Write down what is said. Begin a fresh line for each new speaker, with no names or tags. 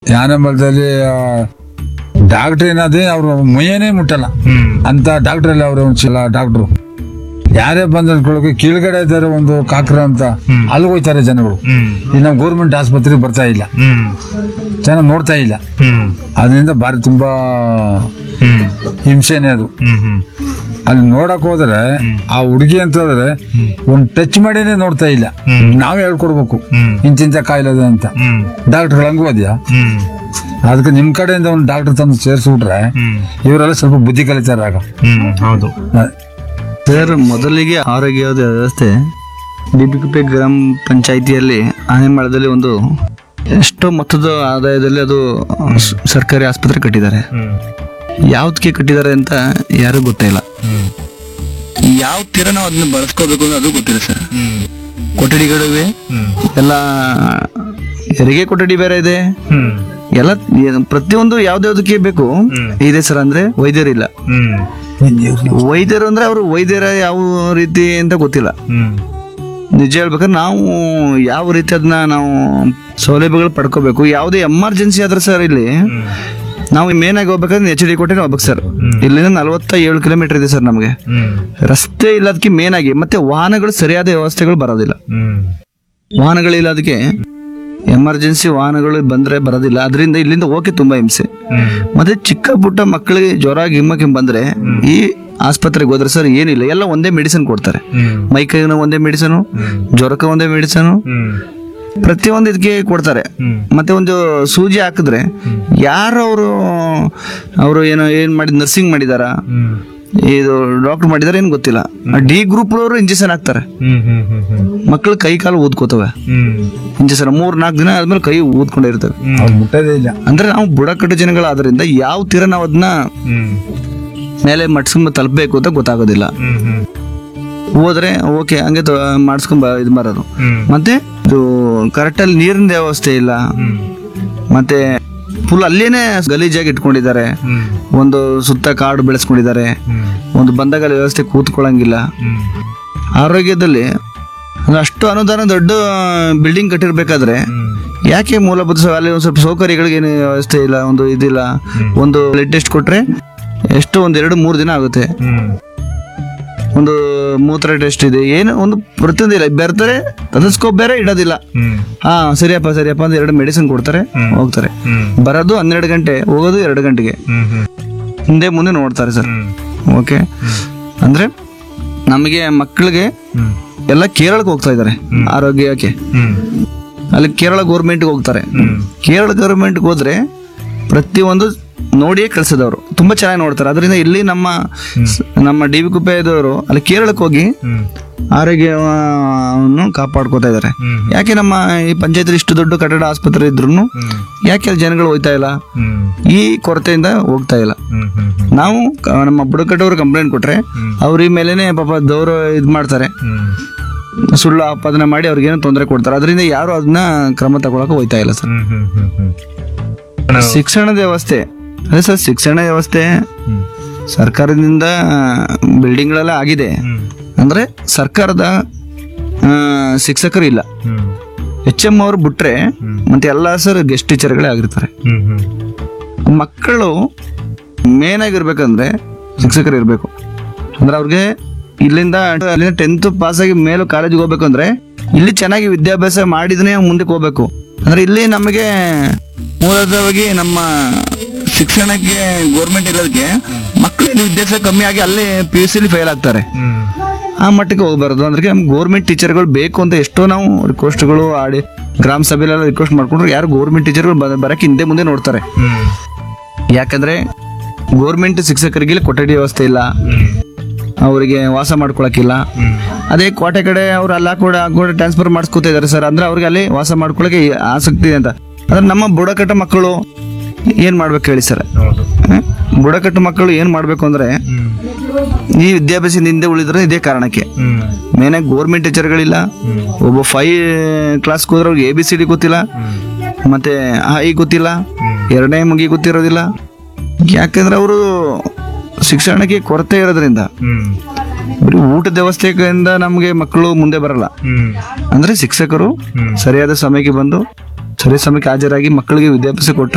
ಯಾನ ಮಲದಲ್ಲಿ ಡಾಕ್ಟರ್ ಏನಾದ್ರೆ ಅವ್ರು ಮುಯ್ಯನೇ ಮುಟ್ಟಲ್ಲ
ಹ್ಮ್
ಅಂತ ಡಾಕ್ಟರ್ ಎಲ್ಲ ಅವರು ಒಂದ್ಸಲ ಡಾಕ್ಟ್ರು ಯಾರೇ ಬಂದ ಅನ್ಕೊಳ್ಳೋಕೆ ಕೀಳ್ಗಡೆ ಇದ್ದಾರೆ ಒಂದು ಕಾಕ್ರ ಅಂತ ಅಲ್ಲಿಗೆ ಹೋಯ್ತಾರೆ ಜನಗಳು
ಹ್ಮ್
ಈ ನಮ್ಮ ಗೌರ್ಮೆಂಟ್ ಆಸ್ಪತ್ರೆಗೆ ಬರ್ತಾ ಇಲ್ಲ
ಹ್ಮ್
ಚೆನ್ನಾಗಿ ನೋಡ್ತಾ ಇಲ್ಲ
ಹ್ಮ್
ಅದರಿಂದ ಭಾರಿ ತುಂಬಾ
ಹ್ಮ್
ಹಿಂಸೆನೆ ಅದು
ಹ್ಮ್ ಹ್ಮ್
ಅಲ್ಲಿ ನೋಡಕ್ ಹೋದ್ರೆ ಆ ಹುಡುಗಿ ಅಂತ ಹೇಳಿದ್ರೆ ಒಂದ್ ಟಚ್ ಮಾಡಿನೇ ನೋಡ್ತಾ ಇಲ್ಲ ನಾವೇ ಹೇಳ್ಕೊಡ್ಬೇಕು
ಹ್ಮ್.
ಇಂತಿಂತ ಕಾಯಿಲೆ ಅದ ಅಂತ
ಹ್ಮ್
ಡಾಕ್ಟರ್ ಹಂಗೂ ಅದ್ಯಾ
ಹ್ಮ್
ಅದಕ್ಕೆ ನಿಮ್ ಕಡೆಯಿಂದ ಒಂದು ಡಾಕ್ಟರ್ ತಂದು ಸೇರಿಸ್ಬಿಟ್ರೆ
ಹ್ಮ್
ಇವರೆಲ್ಲ ಸ್ವಲ್ಪ ಬುದ್ಧಿ ಕಲಿತಾರೆ ಆಗ
ಹ್ಮ್ ಹೌದು
ಸರ್ ಮೊದಲಿಗೆ ಆರೋಗ್ಯ ವ್ಯವಸ್ಥೆ ಬಿಬಿಕುಪೆ ಗ್ರಾಮ ಪಂಚಾಯಿತಿಯಲ್ಲಿ ಆನೆಮಾಳದಲ್ಲಿ ಒಂದು ಎಷ್ಟೋ ಮೊತ್ತದ ಆದಾಯದಲ್ಲಿ ಅದು ಸ- ಸರ್ಕಾರಿ ಆಸ್ಪತ್ರೆ ಕಟ್ಟಿದ್ದಾರೆ
ಹ್ಮ್
ಯಾವ್ದಕ್ಕೆ ಕಟ್ಟಿದ್ದಾರೆ ಅಂತ ಯಾರಿಗೂ ಗೊತ್ತಿಲ್ಲ
ಹ್ಮ್
ಯಾವ ತೀರ ನಾವು ಅದನ್ನ ಬಳಸ್ಕೋಬೇಕು ಅನ್ನೋದು ಅದು ಗೊತ್ತಿಲ್ಲ ಸರ್
ಹ್ಮ್
ಕೊಠಡಿಗಳಿವೆ
ಹ್ಮ್
ಎಲ್ಲ ಹೆರಿಗೆ ಕೊಠಡಿ ಬೇರೆ ಇದೆ
ಹ್ಮ್
ಎಲ್ಲ ಏನು- ಪ್ರತಿಯೊಂದು ಯಾವ್ದ್ಯಾವ್ದಕ್ಕೆ ಬೇಕು ಇದೆ ಸರ್ ಅಂದ್ರೆ ವೈದ್ಯರಿಲ್ಲ
ಹ್ಮ್
ವೈದ್ಯರು ಅಂದ್ರೆ ಅವರು ವೈದ್ಯರ ಯಾವ ರೀತಿ ಅಂತ ಗೊತ್ತಿಲ್ಲ
ಹ್ಮ್
ನಿಜ ಹೇಳ್ಬೇಕಾದ್ರೆ ನಾವು ಯಾವ ರೀತಿ ಅದನ್ನ ನಾವು ಸೌಲಭ್ಯಗಳು ಪಡ್ಕೋಬೇಕು ಯಾವುದೇ ಎಮರ್ಜೆನ್ಸಿ ಆದ್ರೆ ಸರ್ ಇಲ್ಲಿ ನಾವು ಮೇನ್ ಆಗಿ ಹೋಗ್ಬೇಕಾದ್ರೆ ಎಚ್ ಡಿ ಕೋಟೆ ಹೋಗ್ಬೇಕು ಸರ್ ಇಲ್ಲಿಂದ ನಲವತ್ತ ಏಳು ಕಿಲೋಮೀಟರ್ ಇದೆ ಸರ್ ನಮಗೆ
ಹ್ಮ್
ರಸ್ತೆ ಇಲ್ಲದಕ್ಕೆ ಮೇನ್ ಆಗಿ ಮತ್ತೆ ವಾಹನಗಳು ಸರಿಯಾದ ವ್ಯವಸ್ಥೆಗಳು ಬರೋದಿಲ್ಲ
ಹ್ಮ್
ವಾಹನಗಳಿಲ್ಲದಕ್ಕೆ ಎಮರ್ಜೆನ್ಸಿ ವಾಹನಗಳು ಬಂದ್ರೆ ಬರೋದಿಲ್ಲ ಅದರಿಂದ ಇಲ್ಲಿಂದ ಹೋಗಕ್ಕೆ ತುಂಬಾ ಹಿಂಸೆ
ಹ್ಮ್
ಮತ್ತೆ ಚಿಕ್ಕ ಪುಟ್ಟ ಮಕ್ಕಳಿಗೆ ಜ್ವರ ಗಿಮ್ಮಕ್ಕೆ ಬಂದ್ರೆ ಈ ಆಸ್ಪತ್ರೆಗೆ ಹೋದ್ರೆ ಸರ್ ಏನಿಲ್ಲ ಎಲ್ಲ ಒಂದೇ ಮೆಡಿಸಿನ್ ಕೊಡ್ತಾರೆ
ಹ್ಮ್
ಮೈ ಕೈನ ಒಂದೇ ಮೆಡಿಸನು ಜ್ವರಕ್ಕೆ ಒಂದೇ ಮೆಡಿಸನು
ಹ್ಮ್
ಪ್ರತಿಯೊಂದು ಇದಕ್ಕೆ ಕೊಡ್ತಾರೆ
ಹ್ಮ್.
ಮತ್ತೆ ಒಂದು ಸೂಜಿ ಹಾಕಿದ್ರೆ ಯಾರು ಅವರು ಅವರು ಏನೋ ಏನ್ ಮಾಡಿ ನರ್ಸಿಂಗ್ ಮಾಡಿದಾರ
ಹ್ಮ್
ಇದು ಡಾಕ್ಟರ್ ಮಾಡಿದಾರೆ ಏನು ಗೊತ್ತಿಲ್ಲ ಡಿ ಗ್ರೂಪ್ ಅವರು ಇಂಜೆಕ್ಷನ್ ಹಾಕ್ತಾರೆ
ಹ್ಮ್ ಹ್ಮ್ ಹ್ಮ್ ಹ್ಮ್
ಮಕ್ಕಳು ಕೈ ಕಾಲು ಊದ್ಕೋತವೆ
ಹ್ಮ್
ಇಂಜೆಕ್ಷನ್ ಮೂರ್ ನಾಲ್ಕು ದಿನ ಆದ್ಮೇಲೆ ಕೈ ಊದ್ಕೊಂಡಿರ್ತವೆ
ಅವ್ರು ಮುಟ್ಟೋದೇ ಇಲ್ಲ
ಅಂದ್ರೆ ನಾವು ಬುಡಕಟ್ಟು ಜನಗಳಾದ್ರಿಂದ ಯಾವ ತೀರ ನಾವು ಅದನ್ನ
ಹ್ಮ್
ಮೇಲೆ ಮಟ್ಸ್ಕೊಂಡ್ ತಲುಪಬೇಕು ಅಂತ ಗೊತ್ತಾಗೋದಿಲ್ಲ
ಹ್ಮ್ ಹ್ಮ್
ಹೋದ್ರೆ ಓಕೆ ಹಂಗೆ ತ- ಮಾಡಿಸ್ಕೊಂಡ್ ಬ- ಇದು ಮಾರೋದು
ಹ್ಮ್
ಮತ್ತೆ ಇದು ಕರೆಕ್ಟಲ್ಲಿ ನೀರಿನ ವ್ಯವಸ್ಥೆ ಇಲ್ಲ
ಹ್ಮ್
ಮತ್ತೆ ಫುಲ್ ಅಲ್ಲೇನೆ ಗಲೀಜಾಗಿ ಇಟ್ಕೊಂಡಿದ್ದಾರೆ
ಹ್ಮ್
ಒಂದು ಸುತ್ತ ಕಾಡು ಬೆಳೆಸ್ಕೊಂಡಿದ್ದಾರೆ
ಹ್ಮ್
ಒಂದು ಬಂದಾಗ ವ್ಯವಸ್ಥೆ ಕೂತ್ಕೊಳ್ಳಂಗಿಲ್ಲ
ಹ್ಮ್
ಆರೋಗ್ಯದಲ್ಲಿ ಅಂದ್ರೆ ಅಷ್ಟು ಅನುದಾನ ದೊಡ್ಡ ಬಿಲ್ಡಿಂಗ್ ಕಟ್ಟಿರ್ಬೇಕಾದ್ರೆ ಯಾಕೆ ಮೂಲಭೂತ ಸೌ- ಅಲ್ಲಿ ಒಂದು ಸ್ವಲ್ಪ ಸೌಕರ್ಯಗಳಿಗೆ ಏನು ವ್ಯವಸ್ಥೆ ಇಲ್ಲ ಒಂದು ಇದಿಲ್ಲ ಒಂದು ಬ್ಲಡ್ ಟೆಸ್ಟ್ ಕೊಟ್ರೆ ಎಷ್ಟು ಒಂದ್ ಎರಡು ಮೂರು ದಿನ ಆಗುತ್ತೆ
ಹ್ಮ್
ಒಂದು ಮೂತ್ರ ಟೆಸ್ಟ್ ಇದೆ ಏನು ಒಂದು ಪ್ರತಿಯೊಂದು ಇಲ್ಲ ಬರ್ತಾರೆ ತದಸ್ಕೋಪ್ ಬೇರೆ ಇಡೋದಿಲ್ಲ
ಹ್ಮ್
ಹಾ ಸರಿಯಪ್ಪ ಸರಿಯಪ್ಪ ಅಂತ ಎರಡು ಮೆಡಿಸಿನ್ ಕೊಡ್ತಾರೆ ಹೋಗ್ತಾರೆ
ಹ್ಮ್
ಬರೋದು ಹನ್ನೆರಡು ಗಂಟೆ ಹೋಗೋದು ಎರಡು ಗಂಟೆಗೆ
ಹ್ಮ್ ಹ್ಮ್
ಹಿಂದೆ ಮುಂದೆ ನೋಡ್ತಾರೆ ಸರ್
ಹ್ಮ್
ಓಕೆ ಅಂದ್ರೆ ನಮಗೆ ಮಕ್ಕಳಿಗೆ
ಹ್ಮ್
ಎಲ್ಲ ಕೇರಳಕ್ಕೆ ಹೋಗ್ತಾ ಇದ್ದಾರೆ ಆರೋಗ್ಯಕ್ಕೆ
ಹ್ಮ್
ಅಲ್ಲಿ ಕೇರಳ ಗೌರ್ಮೆಂಟ್ಗೆ ಹೋಗ್ತಾರೆ
ಹ್ಮ್
ಕೇರಳ ಗೌರ್ಮೆಂಟ್ಗೆ ಹೋದ್ರೆ ಪ್ರತಿಯೊಂದು ನೋಡಿಯೇ ಕಳ್ಸಿದವರು ತುಂಬಾ ಚೆನ್ನಾಗಿ ನೋಡ್ತಾರೆ ಅದರಿಂದ ಇಲ್ಲಿ ನಮ್ಮ ನಮ್ಮ ಡಿ ವಿ ಕುಪ್ಪೆದವರು ಅಲ್ಲಿ ಕೇರಳಕ್ಕೆ ಹೋಗಿ
ಹ್ಮ್
ಆರೋಗ್ಯವನ್ನು ಕಾಪಾಡ್ಕೋತಾ ಇದ್ದಾರೆ
ಹ್ಮ್
ಯಾಕೆ ನಮ್ಮ ಈ ಪಂಚಾಯತ್ ಇಷ್ಟು ದೊಡ್ಡ ಕಟ್ಟಡ ಆಸ್ಪತ್ರೆ ಇದ್ರು ಯಾಕೆ ಅಲ್ಲಿ ಜನಗಳು ಹೋಗ್ತಾ ಇಲ್ಲ
ಹ್ಮ್
ಈ ಕೊರತೆಯಿಂದ ಹೋಗ್ತಾ ಇಲ್ಲ
ಹ್ಮ್ ಹ್ಮ್ ಹ್ಮ್
ನಾವು ಕ- ನಮ್ಮ ಬುಡಕಟ್ಟವರು ಕಂಪ್ಲೇಂಟ್ ಕೊಟ್ರೆ ಅವ್ರ ಈ ಮೇಲೆನೆ ಪಾಪ ದೌರ ಇದ್ ಮಾಡ್ತಾರೆ
ಹ್ಮ್
ಸುಳ್ಳು ಆಪಾದನೆ ಮಾಡಿ ಅವ್ರಿಗೇನೋ ತೊಂದರೆ ಕೊಡ್ತಾರೆ ಅದರಿಂದ ಯಾರು ಅದನ್ನ ಕ್ರಮ ತಗೊಳಕ್ ಹೋಯ್ತಾ ಇಲ್ಲ ಸರ್
ಹ್ಮ್ ಹ್ಮ್ ಹ್ಮ್ ಹ್ಮ್
ಶಿಕ್ಷಣದ ವ್ಯವಸ್ಥೆ ಅದೇ ಸರ್ ಶಿಕ್ಷಣ ವ್ಯವಸ್ಥೆ
ಹ್ಮ್
ಸರ್ಕಾರದಿಂದ ಬಿಲ್ಡಿಂಗ್ಗಳೆಲ್ಲ ಆಗಿದೆ
ಹ್ಮ್
ಅಂದ್ರೆ ಸರ್ಕಾರದ ಆ, ಶಿಕ್ಷಕರು ಇಲ್ಲ
ಹ್ಮ್
ಎಚ್ ಎಂ ಅವರು ಬಿಟ್ರೆ ಮತ್ತೆ ಎಲ್ಲ ಸರ್ ಗೆಸ್ಟ್ ಟೀಚರ್ಗಳೇ ಆಗಿರ್ತಾರೆ
ಹ್ಮ್ ಹ್ಮ್
ಮಕ್ಕಳು ಮೇನ್ ಆಗಿರ್ಬೇಕಂದ್ರೆ ಶಿಕ್ಷಕರು ಇರಬೇಕು ಅಂದ್ರೆ ಅವ್ರಿಗೆ ಇಲ್ಲಿಂದ ಅಲ್ಲಿಂದ ಟೆಂತ್ ಪಾಸ್ ಆಗಿ ಮೇಲೂ ಕಾಲೇಜಿಗೆ ಹೋಗ್ಬೇಕಂದ್ರೆ ಇಲ್ಲಿ ಚೆನ್ನಾಗಿ ವಿದ್ಯಾಭ್ಯಾಸ ಮಾಡಿದ್ರೆ ಮುಂದಕ್ಕೆ ಹೋಗ್ಬೇಕು ಅಂದ್ರೆ ಇಲ್ಲಿ ನಮಗೆ ಮೂಲತಃವಾಗಿ ನಮ್ಮ ಶಿಕ್ಷಣಕ್ಕೆ ಗೋರ್ಮೆಂಟ್ ಇರೋದಕ್ಕೆ ಮಕ್ಕಳು ಇಲ್ಲಿ ವಿದ್ಯಾಭ್ಯಾಸ ಕಮ್ಮಿ ಆಗಿ ಅಲ್ಲೇ ಪಿ ಯು ಸಿಲಿ ಫೇಲ್ ಆಗ್ತಾರೆ
ಹ್ಮ್
ಆ ಮಟ್ಟಕ್ಕೆ ಹೋಗ್ಬಾರ್ದು ಅಂದ್ರೆ ನಮ್ಗೆ ಗೋರ್ಮೆಂಟ್ ಟೀಚರ್ಗಳು ಬೇಕು ಅಂತ ಎಷ್ಟೋ ನಾವು ರಿಕ್ವೆಸ್ಟ್ಗಳು ಆಡಿ ಗ್ರಾಮ ಸಭೆಲೆಲ್ಲ ರಿಕ್ವೆಸ್ಟ್ ಮಾಡ್ಕೊಂಡ್ರೆ ಯಾರು ಗೋರ್ಮೆಂಟ್ ಟೀಚರ್ಗಳು ಬರಕ್ಕೆ ಹಿಂದೆ ಮುಂದೆ ನೋಡ್ತಾರೆ
ಹ್ಮ್
ಯಾಕಂದ್ರೆ ಗೋರ್ಮೆಂಟ್ ಶಿಕ್ಷಕರಿಗೆ ಇಲ್ಲಿ ಕೊಠಡಿ ವ್ಯವಸ್ಥೆ ಇಲ್ಲ ಅವರಿಗೆ ವಾಸ ಮಾಡ್ಕೊಳಕ್ಕಿಲ್ಲ ಅದೇ ಕೋಟೆ ಕಡೆ ಅವ್ರು ಅಲ್ಲ ಕೂಡ ಕೂಡ ಟ್ರಾನ್ಸ್ಫರ್ ಮಾಡಿಸ್ಕೊತಾ ಇದಾರೆ ಸರ್ ಅಂದ್ರೆ ಅವ್ರಿಗೆ ಅಲ್ಲಿ ವಾಸ ಮಾಡ್ಕೊಳಕ್ಕೆ ಆಸಕ್ತಿ ಇದೆ ಅಂತ ಅಂದ್ರೆ ನಮ್ಮ ಬುಡಕಟ್ಟ ಮಕ್ಕಳು ಏನ್ ಮಾಡ್ಬೇಕು ಹೇಳಿ ಸರ್
ಹೌದು
ಹ್ಮ್? ಬುಡಕಟ್ಟು ಮಕ್ಕಳು ಏನ್ ಮಾಡ್ಬೇಕು ಅಂದ್ರೆ
ಹ್ಮ್
ಈ ವಿದ್ಯಾಭ್ಯಾಸದಿಂದ ಹಿಂದೆ ಉಳಿದ್ರೆ ಇದೇ ಕಾರಣಕ್ಕೆ
ಹ್ಮ್
ಮೇನ್ ಆಗಿ ಗೋರ್ಮೆಂಟ್ ಟೀಚರ್ಗಳಿಲ್ಲ ಒಬ್ಬ ಫೈ ಕ್ಲಾಸ್ ಹೋದ್ರೆ ಅವ್ರಿಗೆ ಎ ಬಿ ಸಿ ಡಿ ಗೊತ್ತಿಲ್ಲ ಮತ್ತೆ ಐ ಗೊತ್ತಿಲ್ಲ ಎರಡನೇ ಮುಗಿ ಗೊತ್ತಿರೋದಿಲ್ಲ ಯಾಕಂದ್ರೆ ಅವರು ಶಿಕ್ಷಣಕ್ಕೆ ಕೊರತೆ ಇರೋದ್ರಿಂದ
ಹ್ಮ್
ಬರೀ ಊಟದ ವ್ಯವಸ್ಥೆಯಿಂದ ನಮಗೆ ಮಕ್ಕಳು ಮುಂದೆ ಬರಲ್ಲ
ಹ್ಮ್
ಅಂದ್ರೆ ಶಿಕ್ಷಕರು ಸರಿಯಾದ ಸಮಯಕ್ಕೆ ಬಂದು ಸರಿ ಸಮಯಕ್ಕೆ ಹಾಜರಾಗಿ ಮಕ್ಕಳಿಗೆ ವಿದ್ಯಾಭ್ಯಾಸ ಕೊಟ್ಟರೆ